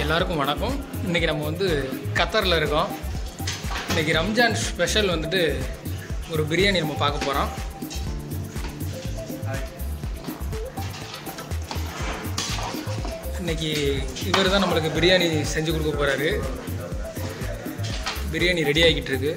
எல்லாருக்கும் வணக்கம் இன்றைக்கி நம்ம வந்து கத்தரில் இருக்கோம் இன்றைக்கி ரம்ஜான் ஸ்பெஷல் வந்துட்டு ஒரு பிரியாணி நம்ம பார்க்க போகிறோம் இன்னைக்கு இவர் தான் நம்மளுக்கு பிரியாணி செஞ்சு கொடுக்க போகிறாரு பிரியாணி ரெடி ஆகிட்டு இருக்கு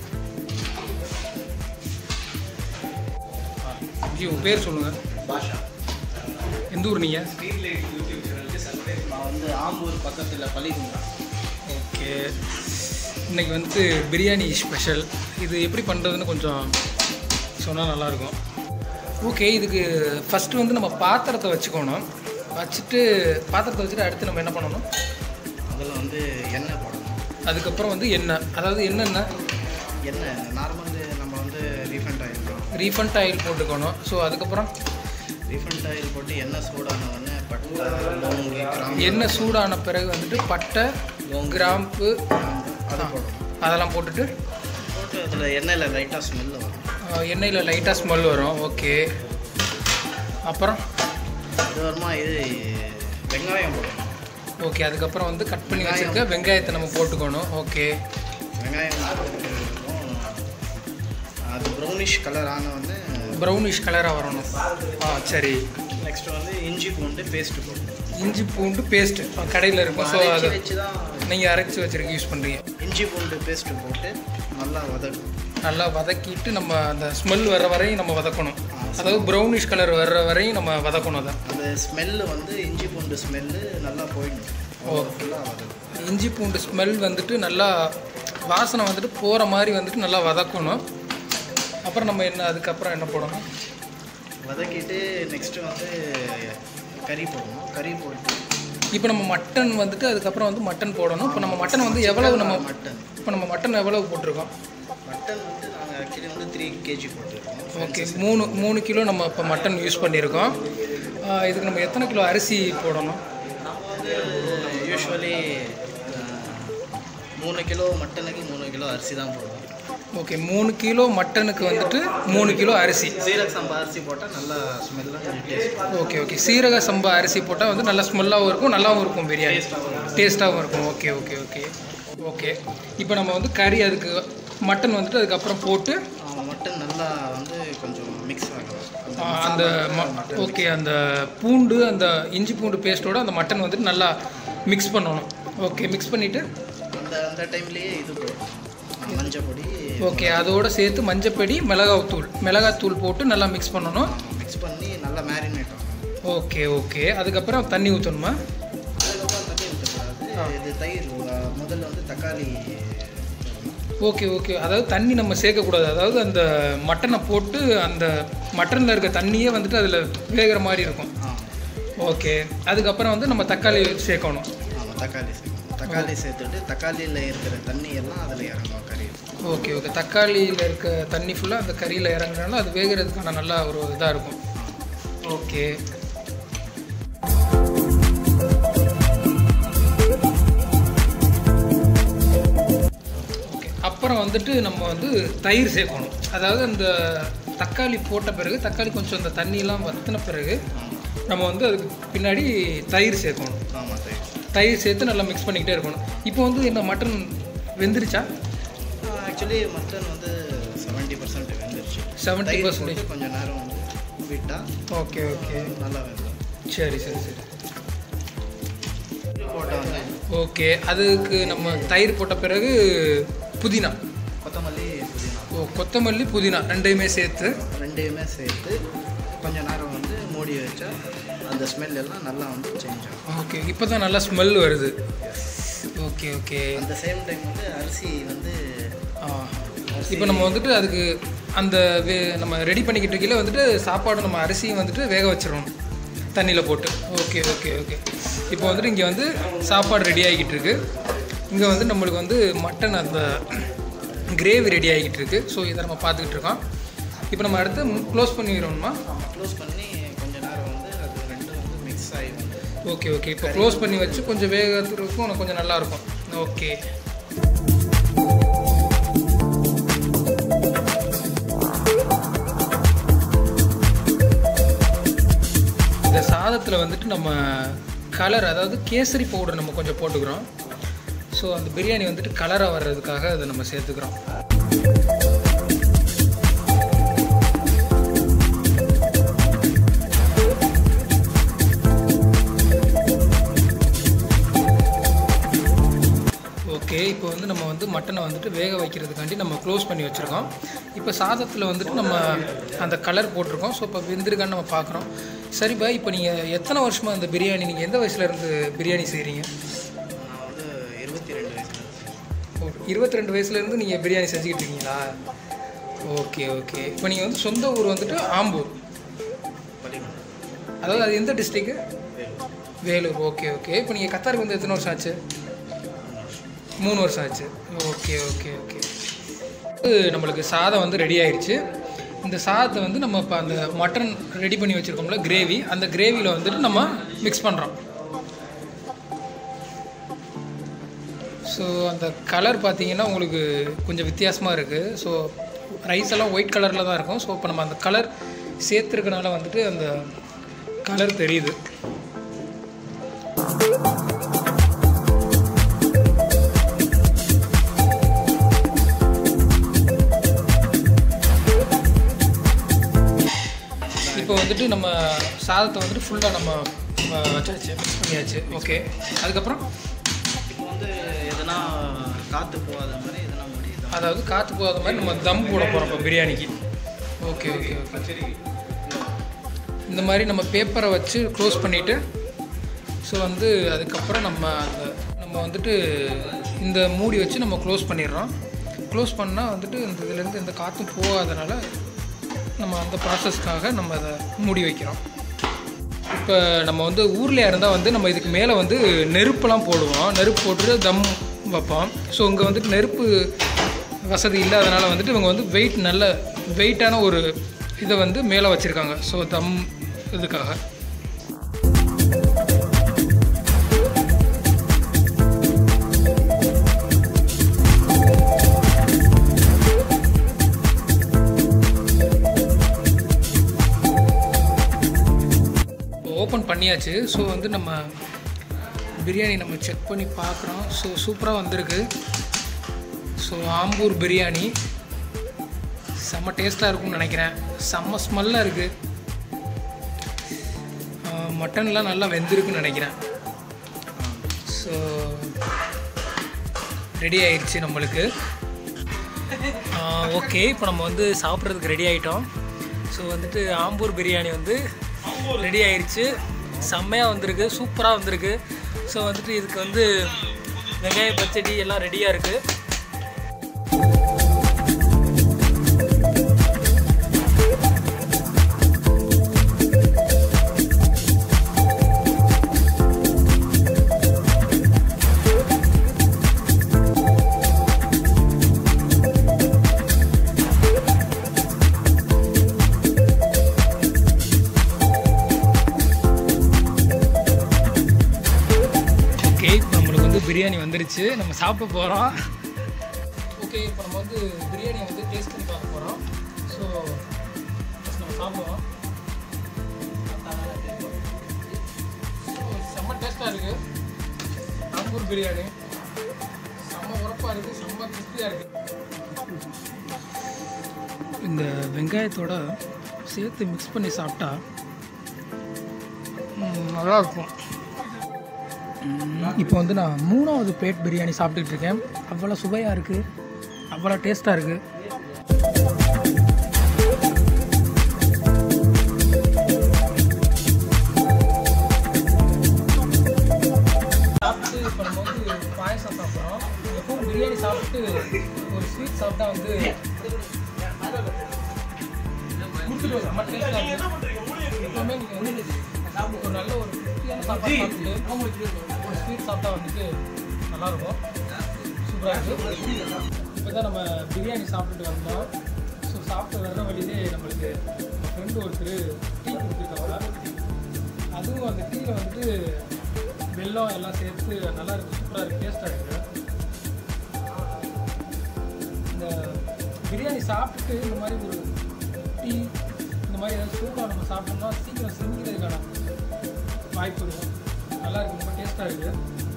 ஜி உங்கள் பேர் சொல்லுங்கள் பாஷா எந்த ஊர் நீங்கள் ஸ்ட்ரீட் லைட் யூடியூப் சேனலுக்கு சப்ஸ்கிரைப் நான் வந்து ஆம்பூர் பக்கத்தில் பள்ளிக்குண்டா ஓகே இன்னைக்கு வந்து பிரியாணி ஸ்பெஷல் இது எப்படி பண்ணுறதுன்னு கொஞ்சம் சொன்னால் நல்லாயிருக்கும் ஓகே இதுக்கு ஃபஸ்ட்டு வந்து நம்ம பாத்திரத்தை வச்சுக்கணும் வச்சுட்டு பாத்திரத்தை வச்சுட்டு அடுத்து நம்ம என்ன பண்ணணும் அதில் வந்து எண்ணெய் போடணும் அதுக்கப்புறம் வந்து எண்ணெய் அதாவது என்னென்ன எண்ணெய் நார்மல் நம்ம வந்து ரீஃபண்ட் ஆயில் தான் ரீஃபண்ட் ஆயில் போட்டுக்கணும் ஸோ அதுக்கப்புறம் ரீஃபண்ட் ஆயில் போட்டு எண்ணெய் சூடான உடனே பட்டை லவங்கு கிராம்பு எண்ணெய் சூடான பிறகு வந்துட்டு பட்டை கிராம்பு அது போடணும் அதெல்லாம் போட்டுட்டு போட்டு அதில் எண்ணெயில் லைட்டாக ஸ்மெல் வரும் அஹ், எண்ணெயில் லைட்டாக ஸ்மெல் வரும் ஓகே அப்புறம் அது வருமா இது வெங்காயம் போடணும் ஓகே அதுக்கப்புறம் வந்து கட் பண்ணி வச்சிருக்க வெங்காயத்தை நம்ம போட்டுக்கணும் ஓகே வெங்காயம் போட்டுருக்கோம். அது ப்ரௌனிஷ் கலர் ஆன உடனே ப்ரௌனிஷ் கலராக வரணும் ஆ சரி நெக்ஸ்ட் வந்து இஞ்சி பூண்டு பேஸ்ட் போடணும் இஞ்சி பூண்டு பேஸ்ட்டு கடையில் இருக்கும் ஸோ அது அரைச்சி வச்சு தான் நீங்கள் அரைச்சி வச்சிருக்க யூஸ் பண்ணுறீங்க இஞ்சி பூண்டு பேஸ்ட்டு போட்டு நல்லா வதக்கும் நல்லா வதக்கிட்டு நம்ம அந்த ஸ்மெல் வர்ற வரையும் நம்ம வதக்கணும் அதாவது ப்ரௌனிஷ் கலர் வர்ற வரையும் நம்ம வதக்கணும் அதை அந்த ஸ்மெல்லு வந்து இஞ்சி பூண்டு ஸ்மெல்லு நல்லா போயிடும் ஓ. ஃபுல்லாக வதக்கும் இஞ்சி பூண்டு ஸ்மெல் வந்துட்டு நல்லா வாசனை வந்துட்டு போகிற மாதிரி வந்துட்டு நல்லா வதக்கணும் அப்புறம் நம்ம என்ன அதுக்கப்புறம் என்ன போடணும் வதக்கிட்டு நெக்ஸ்ட்டு வந்து கறி போடணும் கறி போட்டு இப்போ நம்ம மட்டன் வந்துட்டு அதுக்கப்புறம் வந்து மட்டன் போடணும் இப்போ நம்ம மட்டன் வந்து எவ்வளவு நம்ம மட்டன் இப்போ நம்ம மட்டன் எவ்வளவு போட்டிருக்கோம் மட்டன் வந்து நாங்கள் ஆக்சுவலி வந்து த்ரீ கேஜி போட்டிருக்கோம் ஓகே மூணு மூணு கிலோ நம்ம இப்போ மட்டன் யூஸ் பண்ணியிருக்கோம் ஆ, இதுக்கு நம்ம எத்தனை கிலோ அரிசி போடணும் நம்ம வந்து யூஸ்வலி மூணு கிலோ மட்டனுக்கு மூணு கிலோ அரிசி தான் போடுவோம் ஓகே மூணு கிலோ மட்டனுக்கு வந்துட்டு மூணு கிலோ அரிசி சீரக சம்பா அரிசி போட்டால் நல்லா ஸ்மெல்லாக டேஸ்ட் ஓகே ஓகே சீரக சம்பா அரிசி போட்டால் வந்து நல்லா ஸ்மெல்லாகவும் இருக்கும் நல்லாவும் இருக்கும் பிரியாணி டேஸ்ட்டாகவும் இருக்கும் ஓகே ஓகே ஓகே ஓகே இப்போ நம்ம வந்து கறி அதுக்கு மட்டன் வந்துட்டு அதுக்கப்புறம் போட்டு மட்டன் நல்லா வந்து கொஞ்சம் மிக்ஸ் ஆகணும் ஆ, அந்த ஓகே அந்த பூண்டு அந்த இஞ்சி பூண்டு பேஸ்ட்டோட அந்த மட்டன் வந்துட்டு நல்லா மிக்ஸ் பண்ணணும் ஓகே மிக்ஸ் பண்ணிவிட்டு அந்த அந்த டைம்லேயே இது போடணும் மஞ்சள் பொடி ஓகே அதோட சேர்த்து மஞ்சப்பொடி மிளகாத்தூள் மிளகாத்தூள் போட்டு நல்லா மிக்ஸ் பண்ணணும் மிக்ஸ் பண்ணி நல்லா மேரினேட் ஆகணும் ஓகே ஓகே அதுக்கப்புறம் தண்ணி ஊற்றணுமா அதுக்கப்புறம் தண்ணி ஊற்றக்கூடாது இது தயிர் அஹ், முதல்ல வந்து தக்காளி ஓகே ஓகே அதாவது தண்ணி நம்ம சேர்க்கக்கூடாது அதாவது அந்த மட்டனை போட்டு அந்த மட்டனில் இருக்க தண்ணியே வந்துட்டு அதில் வேகிற மாதிரி இருக்கும் ஆ ஓகே அதுக்கப்புறம் வந்து நம்ம தக்காளி சேர்க்கணும் ஆமாம் தக்காளி சேர்க்கணும் தக்காளி சேர்த்துட்டு தக்காளியில் இருக்கிற தண்ணி எல்லாம் அதில் இறங்கும் கறி ஓகே ஓகே தக்காளியில் இருக்க தண்ணி ஃபுல்லாக அந்த கறியில் இறங்குறனால அது வேகிறதுக்கான நல்ல ஒரு இதாக இருக்கும் ஓகே ஓகே அப்புறம் வந்துட்டு நம்ம வந்து தயிர் சேர்க்கணும் அதாவது அந்த தக்காளி போட்ட பிறகு தக்காளி கொஞ்சம் அந்த தண்ணியெல்லாம் வற்றின பிறகு நம்ம வந்து அதுக்கு பின்னாடி தயிர் சேர்க்கணும் ஆமாம் தயிர் தயிர் சேர்த்து நல்லா மிக்ஸ் பண்ணிக்கிட்டே இருக்கணும் இப்போ வந்து இந்த மட்டன் வெந்துருச்சா ஆக்சுவலி மட்டன் வந்து செவன்ட்டி பர்சன்ட் வெந்துருச்சு 70% தயிர் போட்டு கொஞ்சம் நேரம் வந்து விட்டால் ஓகே ஓகே நல்லா வெந்துடும் சரி சரி சரி போட்டோன்னே ஓகே அதுக்கு நம்ம தயிர் போட்ட பிறகு புதினா கொத்தமல்லி புதினா ஓ கொத்தமல்லி புதினா ரெண்டையுமே சேர்த்து ரெண்டையுமே சேர்த்து கொஞ்ச நேரம் வந்து மூடி வச்சா அந்த ஸ்மெல் எல்லாம் நல்லா வந்து சேஞ்ச் ஆகும் ஓகே இப்போ தான் நல்லா ஸ்மெல் வருது ஓகே ஓகே அந்த சேம் டைம் வந்து அரிசி வந்து இப்போ நம்ம வந்துட்டு அதுக்கு அந்த வே நம்ம ரெடி பண்ணிக்கிட்டு இருக்கையில வந்துட்டு சாப்பாடு நம்ம அரிசியும் வந்துட்டு வேக வச்சிடணும் தண்ணியில் போட்டு ஓகே ஓகே ஓகே இப்போ வந்துட்டு இங்கே வந்து சாப்பாடு ரெடி ஆகிக்கிட்டு இருக்கு இங்கே வந்து நம்மளுக்கு வந்து மட்டன் அந்த கிரேவி ரெடி ஆகிக்கிட்டு இருக்கு ஸோ இதை நம்ம பார்த்துக்கிட்டு இருக்கோம் இப்போ நம்ம அடுத்து க்ளோஸ் பண்ணிடுறோம்மா க்ளோஸ் பண்ணி கொஞ்ச நேரம் வந்து அது ரெண்டும் வந்து மிக்ஸ் ஆகி வந்து ஓகே ஓகே இப்போ க்ளோஸ் பண்ணி வச்சு கொஞ்சம் வேகத்துக்கும் உனக்கு கொஞ்சம் நல்லா இருக்கும் ஓகே இந்த சாதத்தில் வந்துட்டு நம்ம கலர் அதாவது கேசரி பவுடர் நம்ம கொஞ்சம் போட்டுக்கிறோம் ஸோ அந்த பிரியாணி வந்துட்டு கலராக வர்றதுக்காக அதை நம்ம சேர்த்துக்கிறோம் ஓகே இப்போ வந்து நம்ம வந்து மட்டனை வந்துட்டு வேக வைக்கிறதுக்காண்டி நம்ம க்ளோஸ் பண்ணி வச்சுருக்கோம் இப்போ சாதத்தில் வந்துட்டு நம்ம அந்த கலர் போட்டிருக்கோம் ஸோ இப்போ வெந்திருக்கான்னு நம்ம பார்க்குறோம் சரிப்பா இப்போ நீங்கள் எத்தனை வருஷமாக அந்த பிரியாணி நீங்கள் எந்த வயசுல இருந்து பிரியாணி செய்கிறீங்க நான் வந்து இருபத்தி ரெண்டு வயசுல ஓ இருபத்தி ரெண்டு வயசுலேருந்து நீங்கள் பிரியாணி செஞ்சுக்கிட்டு இருக்கீங்களா ஓகே ஓகே இப்போ நீங்கள் வந்து சொந்த ஊர் வந்துட்டு ஆம்பூர் பள்ளிக்கூடம் அதாவது அது எந்த district Vellore Vellore okay okay இப்போ நீங்கள் கத்தாருக்கு வந்து எத்தனை வருஷம் ஆச்சு மூணு வருஷம் ஆச்சு ஓகே ஓகே ஓகே நம்மளுக்கு சாதம் வந்து ரெடி ஆயிடுச்சு இந்த சாதத்தை வந்து நம்ம இப்போ அந்த மட்டன் ரெடி பண்ணி வச்சுருக்கோம்ல கிரேவி அந்த கிரேவியில் வந்துட்டு நம்ம மிக்ஸ் பண்ணுறோம் ஸோ அந்த கலர் பார்த்தீங்கன்னா உங்களுக்கு கொஞ்சம் வித்தியாசமாக இருக்குது ஸோ ரைஸ் எல்லாம் ஒயிட் கலரில் தான் இருக்கும் ஸோ இப்போ நம்ம அந்த கலர் சேர்த்துருக்கனால வந்துட்டு அந்த கலர் தெரியுது இப்போ வந்துட்டு நம்ம சாதத்தை வந்துட்டு ஃபுல்லாக நம்ம அஹ், வச்சாச்சு மிக்ஸ் பண்ணியாச்சு ஓகே அதுக்கப்புறம் இப்போ வந்து எதனா காற்று போகாத மாதிரி எதனா முடி இதெல்லாம் அதாவது காற்று போகாத மாதிரி நம்ம தம் போட போகிறோம் இப்போ பிரியாணிக்கு ஓகே ஓகே ஓகே இந்த மாதிரி நம்ம பேப்பரை வச்சு க்ளோஸ் பண்ணிவிட்டு ஸோ வந்து அதுக்கப்புறம் நம்ம அந்த நம்ம வந்துட்டு இந்த மூடி வச்சு நம்ம க்ளோஸ் பண்ணிடுறோம் க்ளோஸ் பண்ணால் வந்துட்டு இந்த இதுலேருந்து எந்த காற்றும் போகாதனால நம்ம அந்த ப்ராசஸ்க்காக நம்ம அதை மூடி வைக்கிறோம் இப்போ நம்ம வந்து ஊரில் இருந்தால் வந்து நம்ம இதுக்கு மேலே வந்து நெருப்பெல்லாம் போடுவோம் நெருப்பு போட்டுட்டு தம் வைப்போம் ஸோ இங்கே வந்துட்டு நெருப்பு வசதி இல்லாதனால வந்துட்டு இவங்க வந்து வெயிட் நல்ல வெயிட்டான ஒரு இதை வந்து மேலே வச்சுருக்காங்க ஸோ தம் இதுக்காக ஓப்பன் பண்ணியாச்சு ஸோ வந்து நம்ம பிரியாணி நம்ம செக் பண்ணி பார்க்குறோம் ஸோ சூப்பராக வந்திருக்கு ஸோ ஆம்பூர் பிரியாணி செம்ம டேஸ்ட்டாக இருக்கும்னு நினைக்கிறேன் செம்ம ஸ்மெல்லாக இருக்குது மட்டன்லாம் நல்லா வெந்திருக்குன்னு நினைக்கிறேன் ஸோ ரெடி ஆயிடுச்சு நம்மளுக்கு ஓகே இப்போ நம்ம வந்து சாப்பிட்றதுக்கு ரெடி ஆகிட்டோம் ஸோ வந்துட்டு ஆம்பூர் பிரியாணி வந்து ரெடி ஆயிடுச்சு செம்மையாக வந்திருக்கு சூப்பராக வந்திருக்கு ஸோ வந்துட்டு இதுக்கு வந்து வெங்காய பச்சடி எல்லாம் ரெடியாக இருக்குது ஓகே இப்போ நம்மளுக்கு வந்து பிரியாணி வந்துருச்சு நம்ம சாப்பிட போகிறோம் ஓகே இப்போ நம்ம வந்து பிரியாணியை வந்து டேஸ்ட் பண்ணி பார்க்க போகிறோம் ஸோ நம்ம சாப்பிடுவோம் So, செம்ம டேஸ்ட்டாக இருக்குது ஆம்பூர் பிரியாணி செம்ம உரப்பாக இருக்குது செம்ம கிறிஸ்பியாக இருக்குது இந்த வெங்காயத்தோட சேர்த்து மிக்ஸ் பண்ணி சாப்பிட்டா ம், நல்லா இருக்கும் இப்போ வந்து நான் மூணாவது பிளேட் பிரியாணி சாப்பிட்டுட்டு இருக்கேன் அவ்வளோ சுவையாக இருக்குது அவ்வளோ டேஸ்ட்டாக இருக்குது சாப்பிட்டு இப்போ நம்ம வந்து பாயசம் சாப்பிட்றோம் எப்பவும் பிரியாணி சாப்பிட்டு ஒரு ஸ்வீட் சாப்பிட்டா வந்து கொடுத்துட்டு வரும். செம்ம taste ஆ இருக்கு. எப்பவுமே நீங்கள் வந்து ஒரு நல்ல ஒரு திருப்தியான சாப்பாடு சாப்பிட்டு ஒரு ஸ்வீட் சாப்பிட்டா வந்துட்டு நல்லாயிருக்கும் சூப்பராக இருக்குது இப்போ தான் நம்ம பிரியாணி சாப்பிட்டுட்டு வந்தோம் ஸோ சாப்பிட்டு வர்ற வழியிலே நம்மளுக்கு ஃப்ரெண்டு ஒருத்தர் டீ கொடுத்துருக்காங்க அதுவும் அந்த டீயில் வந்துட்டு வெல்லம் எல்லாம் சேர்த்து நல்லா இருக்கு சூப்பராக இருக்குது டேஸ்ட்டாக இருக்குது இந்த பிரியாணி சாப்பிட்டுட்டு இந்த மாதிரி ஒரு டீ இந்த மாதிரி ஏதாவது சூடாக நம்ம சாப்பிட்டோம்னா சீக்கிரம் செஞ்சுக்கிறதுக்கான வாய்ப்பு இருக்கும் நல்லா இருக்கு ரொம்ப டேஸ்ட்டாக இருக்குது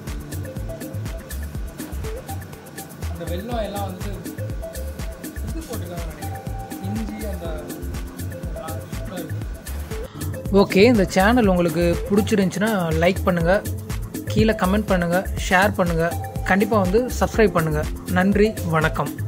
அந்த வெல்லம் எல்லாம் வந்துட்டு இது போட்டுருக்காங்க நினைக்கிறேன் இஞ்சி அந்த சூப்பராக இருக்கு ஓகே இந்த சேனல் உங்களுக்கு பிடிச்சிருந்துச்சின்னா லைக் பண்ணுங்கள் கீழே கமெண்ட் பண்ணுங்கள் ஷேர் பண்ணுங்கள் கண்டிப்பாக வந்து சப்ஸ்கிரைப் பண்ணுங்கள் நன்றி வணக்கம்